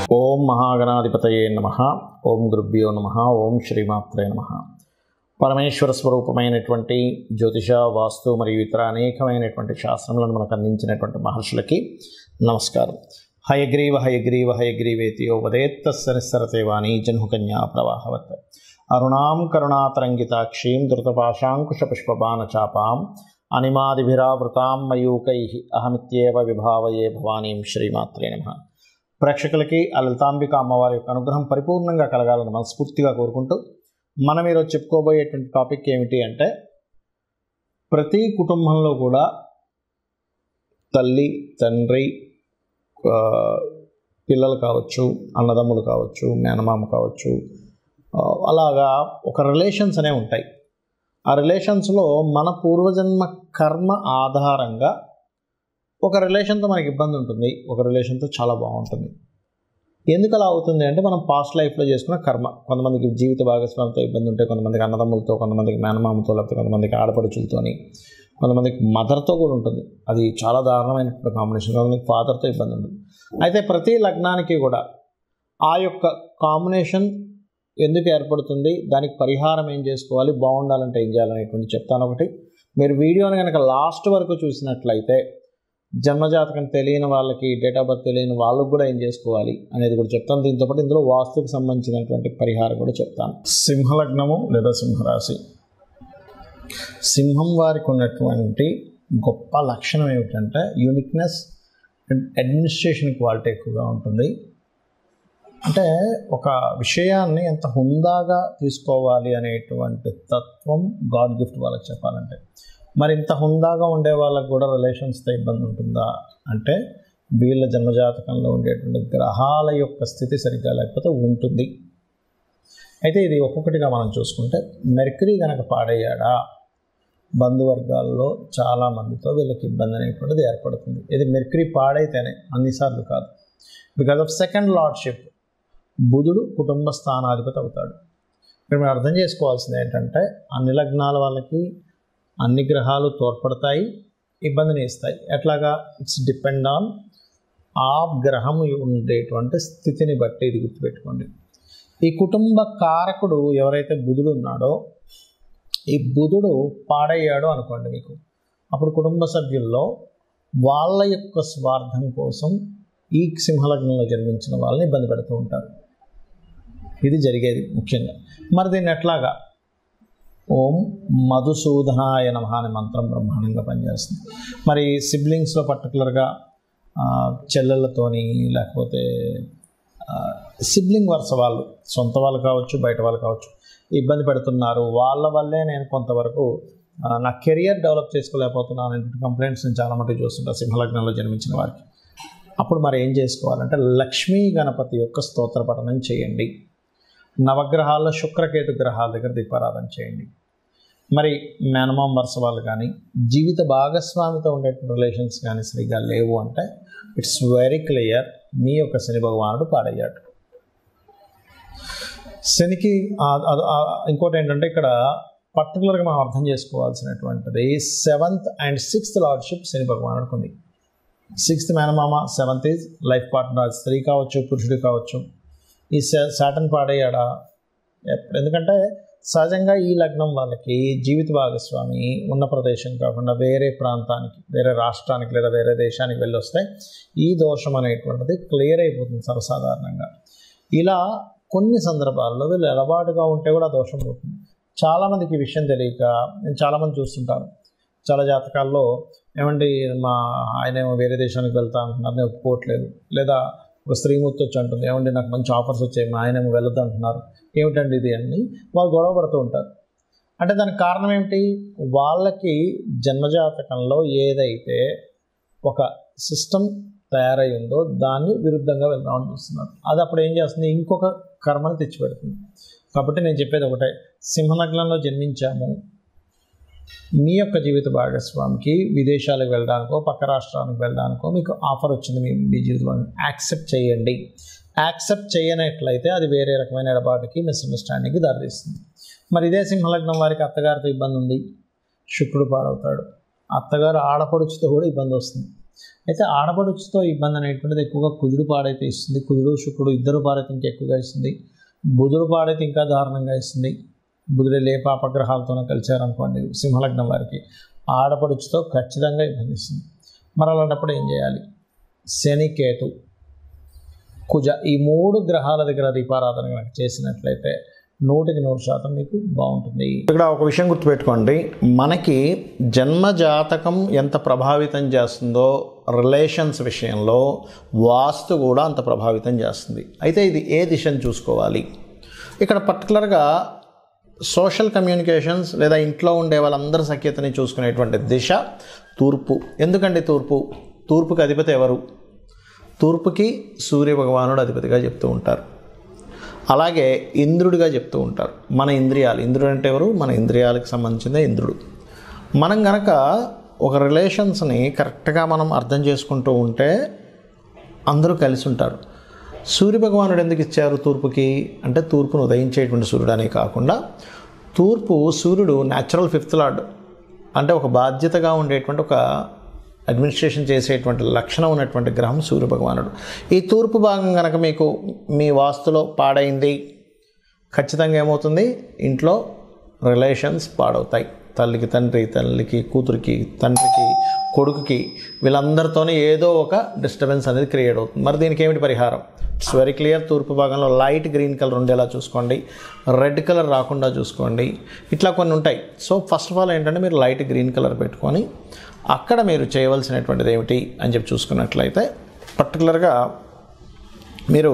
ఓం మహాగణాధిపతయే నమ ఓం గురుభ్యో నమ ఓం శ్రీమాత్రే నమ పరమేశ్వర స్వరూపమైనటువంటి జ్యోతిష వాస్తు మరియు ఇతర అనేకమైనటువంటి శాస్త్రములను మనకు అందించినటువంటి మహర్షులకి నమస్కారం హయగ్రీవ హయగ్రీవ హయగ్రీవేతియో వదేత్తస్య నిస్సరతే వాణి జన్హుకన్యా ప్రవాహవత్ అరుణాం కరుణాతరంగితాక్షీం ధృతపాశాంకుశపుష్పబాణచాపాం అనిమాదిభిరావృతాం మయూకై అహమిత్యేవ విభావయే భవానీం శ్రీమాత్రే నమ ప్రేక్షకులకి ఆ లలితాంబిక అమ్మవారి యొక్క అనుగ్రహం పరిపూర్ణంగా కలగాలని మనస్ఫూర్తిగా కోరుకుంటూ మనం ఈరోజు చెప్పుకోబోయేటువంటి టాపిక్ ఏమిటి అంటే ప్రతి కుటుంబంలో కూడా తల్లి తండ్రి ఆ, పిల్లలు కావచ్చు అన్నదమ్ములు కావచ్చు మేనమామ కావచ్చు ఆ, అలాగా ఒక రిలేషన్స్ అనేవి ఉంటాయి ఆ రిలేషన్స్లో మన పూర్వజన్మ కర్మ ఆధారంగా ఒక రిలేషన్తో మనకి ఇబ్బంది ఉంటుంది ఒక రిలేషన్తో చాలా బాగుంటుంది ఎందుకు అలా అవుతుంది అంటే మనం పాస్ట్ లైఫ్లో చేసుకున్న కర్మ కొంతమందికి జీవిత భాగస్వామితో ఇబ్బంది ఉంటే కొంతమందికి అన్నదమ్ములతో కొంతమందికి మేనమామతో లేకపోతే కొంతమందికి ఆడపడుచులతోని కొంతమందికి మదర్తో కూడా ఉంటుంది అది చాలా దారుణమైనటువంటి కాంబినేషన్ కొంతమందికి ఫాదర్తో ఇబ్బంది ఉంటుంది అయితే ప్రతి లగ్నానికి కూడా ఆ యొక్క కాంబినేషన్ ఎందుకు ఏర్పడుతుంది దానికి పరిహారం ఏం చేసుకోవాలి బాగుండాలంటే ఏం చేయాలనేటువంటి చెప్తాను ఒకటి మీరు వీడియోని కనుక లాస్ట్ వరకు చూసినట్లయితే జన్మజాతకం తెలియని వాళ్ళకి డేట్ ఆఫ్ బర్త్ తెలియని వాళ్ళకి కూడా ఏం చేసుకోవాలి అనేది కూడా చెప్తాను దీంతో పాటు ఇందులో వాస్తుకు సంబంధించినటువంటి పరిహారం కూడా చెప్తాను సింహలగ్నము లేదా సింహరాశి సింహం వారికి ఉన్నటువంటి గొప్ప లక్షణం ఏమిటంటే యూనిక్నెస్ అండ్ అడ్మినిస్ట్రేషన్ క్వాలిటీ ఎక్కువగా ఉంటుంది అంటే ఒక విషయాన్ని ఎంత హుందాగా తీసుకోవాలి అనేటువంటి తత్వం గాడ్ గిఫ్ట్ వాళ్ళకి చెప్పాలంటే మరి ఇంత హుందాగా ఉండే వాళ్ళకి కూడా రిలేషన్స్తో ఇబ్బంది ఉంటుందా అంటే వీళ్ళ జన్మజాతకంలో ఉండేటువంటి గ్రహాల యొక్క స్థితి సరిగ్గా లేకపోతే ఉంటుంది అయితే ఇది ఒక్కొక్కటిగా మనం చూసుకుంటే మెర్కరీ కనుక పాడయ్యాడా బంధువర్గాల్లో చాలా మందితో వీళ్ళకి ఇబ్బంది అనేటువంటిది ఏర్పడుతుంది ఇది మెర్కరీ పాడైతేనే అన్నిసార్లు కాదు బికాజ్ ఆఫ్ సెకండ్ లార్డ్షిప్ బుధుడు కుటుంబ స్థానాధిపతి అవుతాడు ఇక్కడ మీరు అర్థం చేసుకోవాల్సింది ఏంటంటే అన్ని లగ్నాల వాళ్ళకి అన్ని గ్రహాలు తోడ్పడతాయి ఇబ్బందిని ఇస్తాయి ఎట్లాగా ఇట్స్ డిపెండ్ ఆన్ ఆ గ్రహం ఉండేటువంటి స్థితిని బట్టి ఇది గుర్తుపెట్టుకోండి ఈ కుటుంబ కారకుడు ఎవరైతే బుధుడు ఉన్నాడో ఈ బుధుడు పాడయ్యాడు అనుకోండి మీకు అప్పుడు కుటుంబ సభ్యుల్లో వాళ్ళ యొక్క స్వార్థం కోసం ఈ సింహలగ్నంలో జన్మించిన వాళ్ళని ఇబ్బంది పెడుతూ ఉంటారు ఇది జరిగేది ముఖ్యంగా మరి దీన్ని ఎట్లాగా ఓం మధుసూదనాయ నమ అనే మంత్రం బ్రహ్మాండంగా పనిచేస్తుంది మరి సిబ్లింగ్స్లో పర్టికులర్గా చెల్లెళ్ళతోని లేకపోతే సిబ్లింగ్ వరుస వాళ్ళు సొంత వాళ్ళు కావచ్చు బయట వాళ్ళు కావచ్చు ఇబ్బంది పెడుతున్నారు వాళ్ళ వల్లే నేను కొంతవరకు ఆ, నా కెరియర్ డెవలప్ చేసుకోలేకపోతున్నాను అనే కంప్లైంట్స్ నేను చాలా మటుకు చూస్తుంటాను సింహలగ్నంలో జన్మించిన వారికి అప్పుడు మరి ఏం చేసుకోవాలంటే లక్ష్మీ గణపతి యొక్క స్తోత్ర పఠనం చేయండి నవగ్రహాల్లో శుక్రకేతు గ్రహాల దగ్గర దీపారాధన చేయండి మరి మేనమామ వరుస వాళ్ళు కానీ జీవిత భాగస్వామితో ఉండే రిలేషన్స్ కానీ సరిగ్గా లేవు అంటే ఇట్స్ వెరీ క్లియర్ మీ యొక్క శని భగవానుడు పాడయ్యాడు శనికి ఆ- ఆ- ఆ- ఇంకోటి ఏంటంటే ఇక్కడ పర్టికులర్గా మనం అర్థం చేసుకోవాల్సినటువంటిది seventh and sixth lordship Shani భగవానుడికి ఉంది సిక్స్త్ మేనమామ సెవెంత్ ఈజ్ లైఫ్ పార్ట్నర్ స్త్రీ కావచ్చు పురుషుడు కావచ్చు ఈ సాటన్ పాడయ్యాడా ఎప్పుడు ఎందుకంటే సహజంగా ఈ లగ్నం వాళ్ళకి జీవిత భాగస్వామి ఉన్న ప్రదేశం కాకుండా వేరే ప్రాంతానికి వేరే రాష్ట్రానికి లేదా వేరే దేశానికి వెళ్ళొస్తే ఈ దోషం అనేటువంటిది క్లియర్ అయిపోతుంది సర్వసాధారణంగా ఇలా కొన్ని సందర్భాల్లో వీళ్ళు అలవాటుగా ఉంటే కూడా ఆ దోషం పోతుంది చాలామందికి ఈ విషయం తెలియక నేను చాలామంది చూస్తుంటాను చాలా జాతకాల్లో ఏమండి మా ఆయన ఏమో వేరే దేశానికి వెళ్తా అంటున్నారు నేను ఒప్పుకోవట్లేదు లేదా ఒక స్త్రీమూర్తి వచ్చి అంటుంది ఏమండి నాకు మంచి ఆఫర్స్ వచ్చాయి మా ఆయన ఏమో వెళ్ళొద్దు అంటున్నారు ఏమిటండి ఇది అని వాళ్ళు గొడవ పడుతూ ఉంటారు అంటే దానికి కారణం ఏమిటి వాళ్ళకి జన్మజాతకంలో ఏదైతే ఒక సిస్టమ్ తయారై ఉందో దాన్ని విరుద్ధంగా వెళ్దామని చూస్తున్నారు అది అప్పుడు ఏం చేస్తుంది ఇంకొక కర్మని తెచ్చిపెడుతుంది కాబట్టి నేను చెప్పేది ఒకటే సింహనగ్నంలో జన్మించాము మీ యొక్క జీవిత భాగస్వామికి విదేశాలకు వెళ్ళడానికో పక్క రాష్ట్రానికి వెళ్ళడానికో మీకు ఆఫర్ వచ్చింది మీ మీ జీవిత భాగం యాక్సెప్ట్ చేయండి యాక్సెప్ట్ చేయనట్లయితే అది వేరే రకమైన ఎడబాటుకి మిస్అండర్స్టాండింగ్కి దారితీస్తుంది మరి ఇదే సింహలగ్నం వారికి అత్తగారితో ఇబ్బంది ఉంది శుక్రుడు పాడవుతాడు అత్తగారు ఆడపడుచుతో కూడా ఇబ్బంది వస్తుంది అయితే ఆడపడుచుతో ఇబ్బంది అనేటువంటిది ఎక్కువగా కుజుడు పాడైతే ఇస్తుంది కుజుడు శుక్రుడు ఇద్దరు పాడైతే ఇంకా ఎక్కువగా ఇస్తుంది బుధుడు పాడైతే ఇంకా దారుణంగా ఇస్తుంది బుధుడే లే పాపగ్రహాలతోనే కలిశారనుకోండి సింహలగ్నం వారికి ఆడపడుచుతో ఖచ్చితంగా ఇబ్బంది ఇస్తుంది మరి అలాంటప్పుడు ఏం చేయాలి శని కేతు కుజ ఈ మూడు గ్రహాల దగ్గర దీపారాధన కనుక చేసినట్లయితే నూటికి నూరు శాతం మీకు బాగుంటుంది ఇక్కడ ఒక విషయం గుర్తుపెట్టుకోండి మనకి జన్మ జాతకం ఎంత ప్రభావితం చేస్తుందో రిలేషన్స్ విషయంలో వాస్తు కూడా అంత ప్రభావితం చేస్తుంది అయితే ఇది ఏ దిశను చూసుకోవాలి ఇక్కడ పర్టికులర్గా సోషల్ కమ్యూనికేషన్స్ లేదా ఇంట్లో ఉండే వాళ్ళందరి సఖ్యతని చూసుకునేటువంటి దిశ తూర్పు ఎందుకండి తూర్పు తూర్పుకి అధిపతి ఎవరు తూర్పుకి సూర్య భగవానుడు అధిపతిగా చెప్తూ ఉంటారు అలాగే ఇంద్రుడిగా చెప్తూ ఉంటారు మన ఇంద్రియాలు ఇంద్రుడు అంటే ఎవరు మన ఇంద్రియాలకు సంబంధించిన ఇంద్రుడు మనం గనక ఒక రిలేషన్స్ని కరెక్ట్గా మనం అర్థం చేసుకుంటూ ఉంటే అందరూ కలిసి ఉంటారు సూర్య భగవానుడు ఎందుకు ఇచ్చారు తూర్పుకి అంటే తూర్పును ఉదయించేటువంటి సూర్యుడు అనే కాకుండా తూర్పు సూర్యుడు న్యాచురల్ ఫిఫ్త్ లార్డ్ అంటే ఒక బాధ్యతగా ఉండేటువంటి ఒక అడ్మినిస్ట్రేషన్ చేసేటువంటి లక్షణం ఉన్నటువంటి గ్రహం సూర్య భగవానుడు ఈ తూర్పు భాగం కనుక మీకు మీ వాస్తులో పాడైంది ఖచ్చితంగా ఏమవుతుంది ఇంట్లో రిలేషన్స్ పాడవుతాయి తల్లికి తండ్రి తల్లికి కూతురికి తండ్రికి కొడుకుకి వీళ్ళందరితోనే ఏదో ఒక డిస్టర్బెన్స్ అనేది క్రియేట్ అవుతుంది మరి దీనికి ఏమిటి పరిహారం ఇట్స్ వెరీ క్లియర్ తూర్పు భాగంలో లైట్ గ్రీన్ కలర్ ఉండేలా చూసుకోండి రెడ్ కలర్ రాకుండా చూసుకోండి ఇట్లా కొన్ని ఉంటాయి సో ఫస్ట్ ఆఫ్ ఆల్ ఏంటంటే మీరు లైట్ గ్రీన్ కలర్ పెట్టుకొని అక్కడ మీరు చేయవలసినటువంటిది ఏమిటి అని చెప్పి చూసుకున్నట్లయితే పర్టికులర్గా మీరు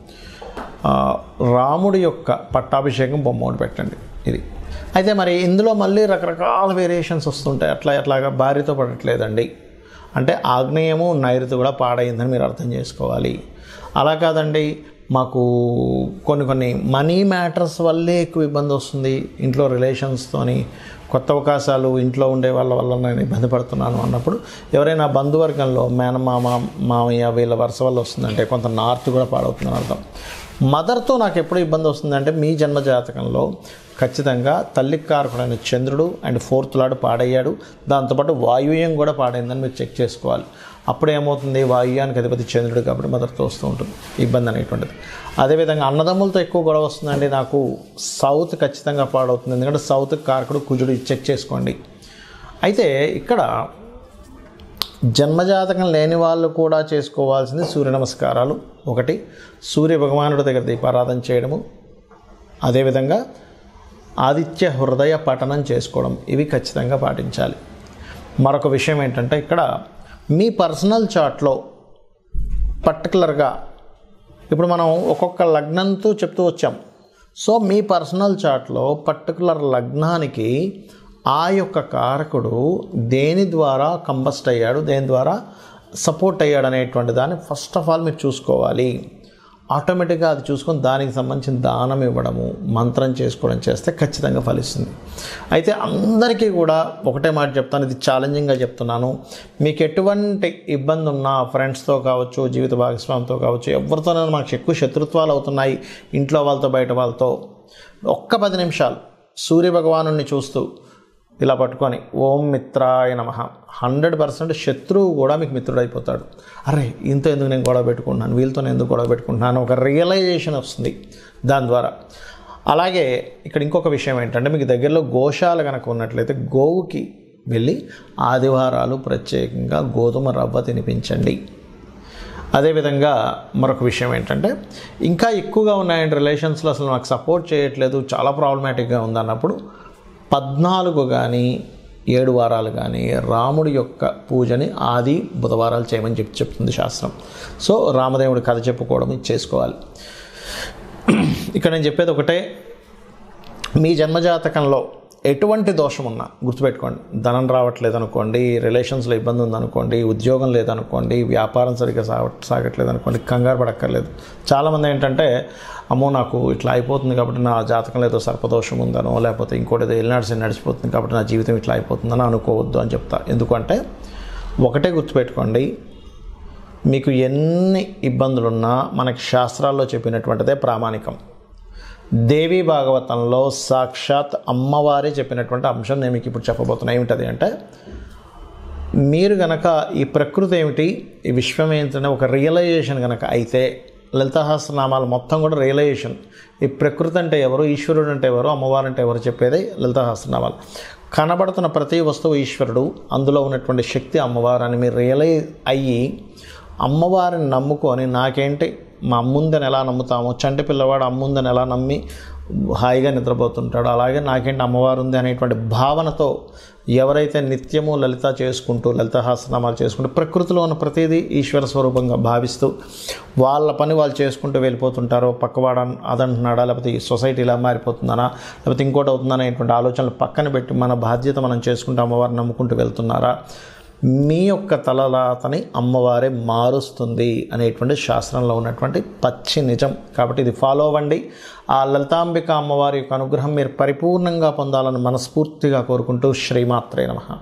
ఆ, రాముడి యొక్క పట్టాభిషేకం బొమ్మ ఒకటి పెట్టండి ఇది అయితే మరి ఇందులో మళ్ళీ రకరకాల వేరియేషన్స్ వస్తుంటాయి అట్లా అట్లాగా భార్యతో పడట్లేదండి అంటే ఆగ్నేయము నైరుతి కూడా పాడైందని మీరు అర్థం చేసుకోవాలి అలా కాదండి మాకు కొన్ని కొన్ని మనీ మ్యాటర్స్ వల్లే ఎక్కువ ఇబ్బంది వస్తుంది ఇంట్లో రిలేషన్స్తోని కొత్త అవకాశాలు ఇంట్లో ఉండే వాళ్ళ వల్ల నేను ఇబ్బంది పడుతున్నాను అన్నప్పుడు ఎవరైనా బంధువర్గంలో మేనమామ మామయ్య వీళ్ళ వరుస వల్ల వస్తుందంటే కొంత నార్త్ కూడా పాడవుతుందని అర్థం మదర్తో నాకు ఎప్పుడు ఇబ్బంది వస్తుందంటే మీ జన్మ జాతకంలో ఖచ్చితంగా తల్లికి కారకుడైన చంద్రుడు అండ్ ఫోర్త్ లాడు పాడయ్యాడు దాంతోపాటు వాయువ్యం కూడా పాడైందని మీరు చెక్ చేసుకోవాలి అప్పుడు ఏమవుతుంది వాయువ్యానికి అధిపతి చంద్రుడు కాబట్టి మదర్తో వస్తూ ఉంటుంది ఇబ్బంది అనేటువంటిది అదేవిధంగా అన్నదమ్ములతో ఎక్కువ గొడవ వస్తుందండి నాకు సౌత్ ఖచ్చితంగా పాడవుతుంది ఎందుకంటే సౌత్ కారకుడు కుజుడు ఇది చెక్ చేసుకోండి అయితే ఇక్కడ జన్మజాతకం లేని వాళ్ళు కూడా చేసుకోవాల్సింది సూర్య నమస్కారాలు ఒకటి సూర్య భగవానుడి దగ్గర దీపారాధన చేయడము అదేవిధంగా ఆదిత్య హృదయ పఠనం చేసుకోవడం ఇవి ఖచ్చితంగా పాటించాలి మరొక విషయం ఏంటంటే ఇక్కడ మీ పర్సనల్ చార్ట్లో పర్టికులర్గా ఇప్పుడు మనం ఒక్కొక్క లగ్నంతో చెప్తూ వచ్చాం సో మీ పర్సనల్ చార్ట్లో పర్టికులర్ లగ్నానికి ఆ యొక్క కారకుడు దేని ద్వారా కంబస్ట్ అయ్యాడు దేని ద్వారా సపోర్ట్ అయ్యాడు అనేటువంటి దాన్ని ఫస్ట్ ఆఫ్ ఆల్ మీరు చూసుకోవాలి ఆటోమేటిక్గా అది చూసుకొని దానికి సంబంధించిన దానం ఇవ్వడము మంత్రం చేసుకోవడం చేస్తే ఖచ్చితంగా ఫలిస్తుంది అయితే అందరికీ కూడా ఒకటే మాట చెప్తాను ఇది ఛాలెంజింగ్గా చెప్తున్నాను మీకు ఎటువంటి ఇబ్బంది ఉన్నా ఫ్రెండ్స్తో కావచ్చు జీవిత భాగస్వామితో కావచ్చు ఎవరితోనైనా మాకు ఎక్కువ శత్రుత్వాలు అవుతున్నాయి ఇంట్లో వాళ్ళతో బయట వాళ్ళతో ఒక్క పది నిమిషాలు సూర్య భగవాను చూస్తూ ఇలా పట్టుకొని ఓం మిత్రాయ నమ హండ్రెడ్ పర్సెంట్ శత్రువు కూడా మీకు మిత్రుడైపోతాడు అరే ఇంత ఎందుకు నేను గొడవ పెట్టుకుంటున్నాను వీళ్ళతో నేను ఎందుకు గొడవ పెట్టుకుంటున్నాను ఒక రియలైజేషన్ వస్తుంది దాని ద్వారా అలాగే ఇక్కడ ఇంకొక విషయం ఏంటంటే మీకు దగ్గరలో గోశాల కనుక ఉన్నట్లయితే గోవుకి వెళ్ళి ఆదివారాలు ప్రత్యేకంగా గోధుమ రవ్వ తినిపించండి అదేవిధంగా మరొక విషయం ఏంటంటే ఇంకా ఎక్కువగా ఉన్నాయండి రిలేషన్స్లో అసలు నాకు సపోర్ట్ చేయట్లేదు చాలా ప్రాబ్లమాటిక్గా ఉందన్నప్పుడు పద్నాలుగు కానీ ఏడు వారాలు కానీ రాముడి యొక్క పూజని ఆది బుధవారాలు చేయమని చెప్పి చెప్తుంది శాస్త్రం సో రామదేవుడి కథ చెప్పుకోవడం ఇది చేసుకోవాలి ఇక్కడ నేను చెప్పేది ఒకటే మీ జన్మజాతకంలో ఎటువంటి దోషం ఉన్నా గుర్తుపెట్టుకోండి ధనం రావట్లేదు అనుకోండి రిలేషన్స్లో ఇబ్బంది ఉందనుకోండి ఉద్యోగం లేదనుకోండి వ్యాపారం సరిగ్గా సాగ సాగట్లేదు అనుకోండి కంగారు పడక్కర్లేదు చాలామంది ఏంటంటే అమ్మో నాకు ఇట్లా అయిపోతుంది కాబట్టి నా జాతకంలో ఏదో సర్పదోషం ఉందనో లేకపోతే ఇంకోటి ఏదో ఎల్నాడ్స్ నడిచిపోతుంది కాబట్టి నా జీవితం ఇట్లా అయిపోతుందని అనుకోవద్దు అని చెప్తా ఎందుకంటే ఒకటే గుర్తుపెట్టుకోండి మీకు ఎన్ని ఇబ్బందులున్నా మనకి శాస్త్రాల్లో చెప్పినటువంటిదే ప్రామాణికం దేవి భాగవతంలో సాక్షాత్ అమ్మవారే చెప్పినటువంటి అంశం నేను మీకు ఇప్పుడు చెప్పబోతున్నా ఏమిటది అంటే మీరు గనక ఈ ప్రకృతి ఏమిటి ఈ విశ్వం ఏంటనే ఒక రియలైజేషన్ గనక అయితే లలితాహాస్రనామాలు మొత్తం కూడా రియలైజేషన్ ఈ ప్రకృతి అంటే ఎవరు ఈశ్వరుడు అంటే ఎవరు అమ్మవారు అంటే ఎవరు చెప్పేది లలితాహాస్రనామాలు కనబడుతున్న ప్రతి వస్తువు ఈశ్వరుడు అందులో ఉన్నటువంటి శక్తి అమ్మవారు అని మీరు రియలైజ్ అయ్యి అమ్మవారిని నమ్ముకొని నాకేంటి మా అమ్ముందని ఎలా నమ్ముతామో చంటి పిల్లవాడు అమ్ముందని ఎలా నమ్మి హాయిగా నిద్రపోతుంటాడు అలాగే నాకేంటి అమ్మవారు ఉంది అనేటువంటి భావనతో ఎవరైతే నిత్యము లలిత చేసుకుంటూ లలితాహాసనామాలు చేసుకుంటూ ప్రకృతిలో ఉన్న ప్రతిదీ ఈశ్వర స్వరూపంగా భావిస్తూ వాళ్ళ పని వాళ్ళు చేసుకుంటూ వెళ్ళిపోతుంటారో పక్కవాడ అదంటున్నాడా లేకపోతే ఈ సొసైటీ ఇలా మారిపోతుందనా లేకపోతే ఇంకోటి అవుతుందనా అనేటువంటి ఆలోచనలు పక్కన పెట్టి మన బాధ్యత మనం చేసుకుంటూ అమ్మవారిని నమ్ముకుంటూ వెళ్తున్నారా మీ యొక్క తలరాతని అమ్మవారే మారుస్తుంది అనేటువంటి శాస్త్రంలో ఉన్నటువంటి పచ్చి నిజం కాబట్టి ఇది ఫాలో అవ్వండి ఆ లలితాంబిక అమ్మవారి యొక్క అనుగ్రహం మీరు పరిపూర్ణంగా పొందాలని మనస్ఫూర్తిగా కోరుకుంటూ శ్రీమాత్రే నమ